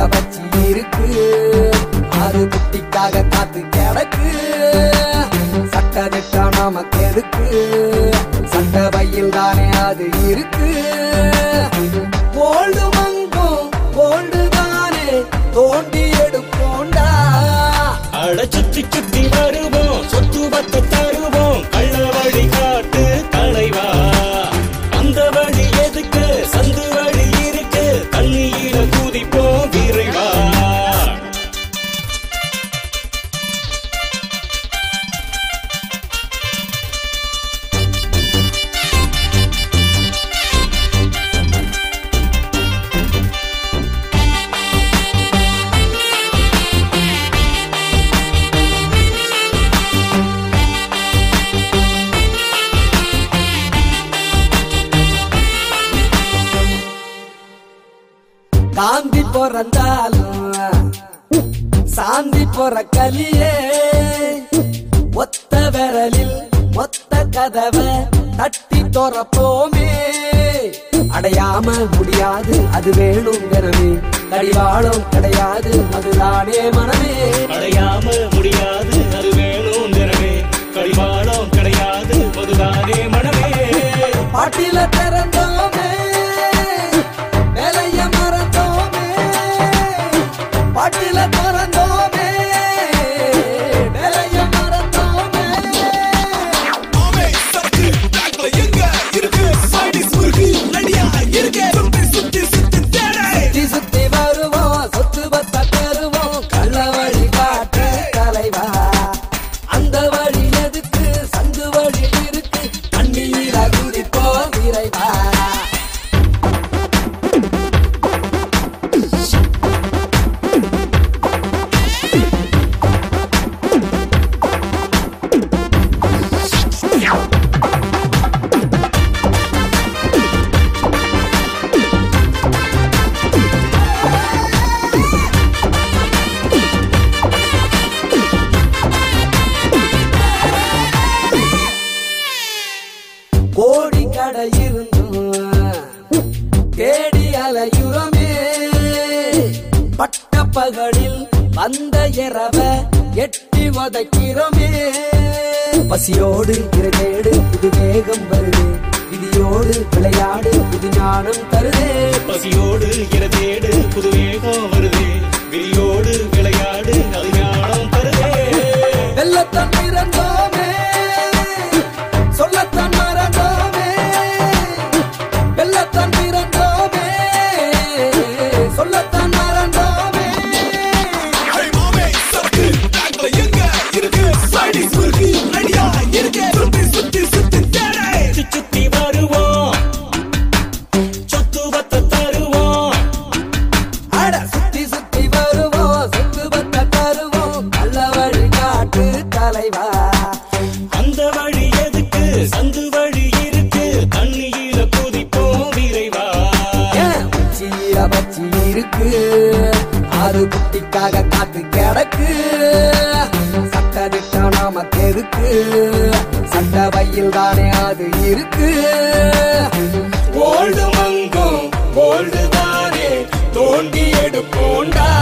வச்சு இருக்கு அது குட்டிக்காக காத்து கிடக்கு சட்ட திட்டா நமக்கு எதுக்கு சட்ட பையில் தானே அது இருக்கு கோல்டு மங்கும் கோல்டு தானே தோண்டி எடுப்போண்டா அட சுத்தி சுத்தி வருவோம் சொத்து பத்து தருவோம் கள்ள வழி காட்டு தலைவா அந்த வழி எதுக்கு சந்து வழி இருக்கு தண்ணியில குதிப்போம் விரைவா காந்தி பிறந்தாலும் சாந்தி போற கலியே ஒத்த விரலில் மொத்த கதவை தட்டி துறப்போமே அடையாம முடியாது அது வேணும் தினமே கடிவாளம் கிடையாது அதுதானே மனமே அடையாம முடியாது அது வேணும் திறமே கடிவாளம் கிடையாது அதுதானே மனமே பாட்டில திறந்தோமே வேலைய மறந்தோமே பாட்டில திறந்தோமே வேலைய மறந்தோமே ஆமே சரக்கு பேக்ல எங்க இருக்கு சைடிஸ் முறுக்கு ரெடியா இருக்கு சுத்தி சுத்தி சுத்தி தேடை சுத்தி சுத்தி வருவோம் சொத்து பத்த தருவோம் கள்ள வழி காட்டு தலைவா அந்த வழி எதுக்கு சந்து வழி இருக்கு தண்ணீர குதிப்போம் விரைவா கோடி கடை இருந்தும் தேடி அலையுறமே பட்ட பகலில் வந்த இரவ எட்டி வதக்கிறோமே பசியோடு இருதேடு புது வேகம் வருது விதியோடு விளையாடு புது ஞானம் தருதே பசியோடு இரதேடு புது வேகம் வருதே விரியோடு விளையாடு அது ஞானம் தருதே வெள்ளத்தான் பிறந்தோமே சொல்லத்தான் மறந்தோமே வெள்ளத்தான் பிறந்தோமே சொல்லத்தான் மறந்தோமே ஹே மாமே சரக்கு பேக்ல எங்க இருக்கு சைடிஸ் முறுக்கு ரெடியா இருக்கு சுத்தி சுத்தி சுத்தி தேடை சுத்தி சுத்தி வருவோம் சொத்து பத்த தருவோம் அட சுத்தி சுத்தி வருவோம் சொத்து பத்த தருவோம் நல்ல வழி காட்டு தலைவா அந்த வழி எதுக்கு சந்து வழி இருக்கு தண்ணியில குதிப்போம் விரைவா ஏன் உச்சியில வச்சு இருக்கு அது குட்டிக்காக காத்து கிடக்கு சட்ட திட்டா நமக்கு எதுக்கு சட்ட பையில் தானே அது இருக்கு கோல்டு மங்கும் கோல்டு தானே தோண்டி எடுப்போண்டா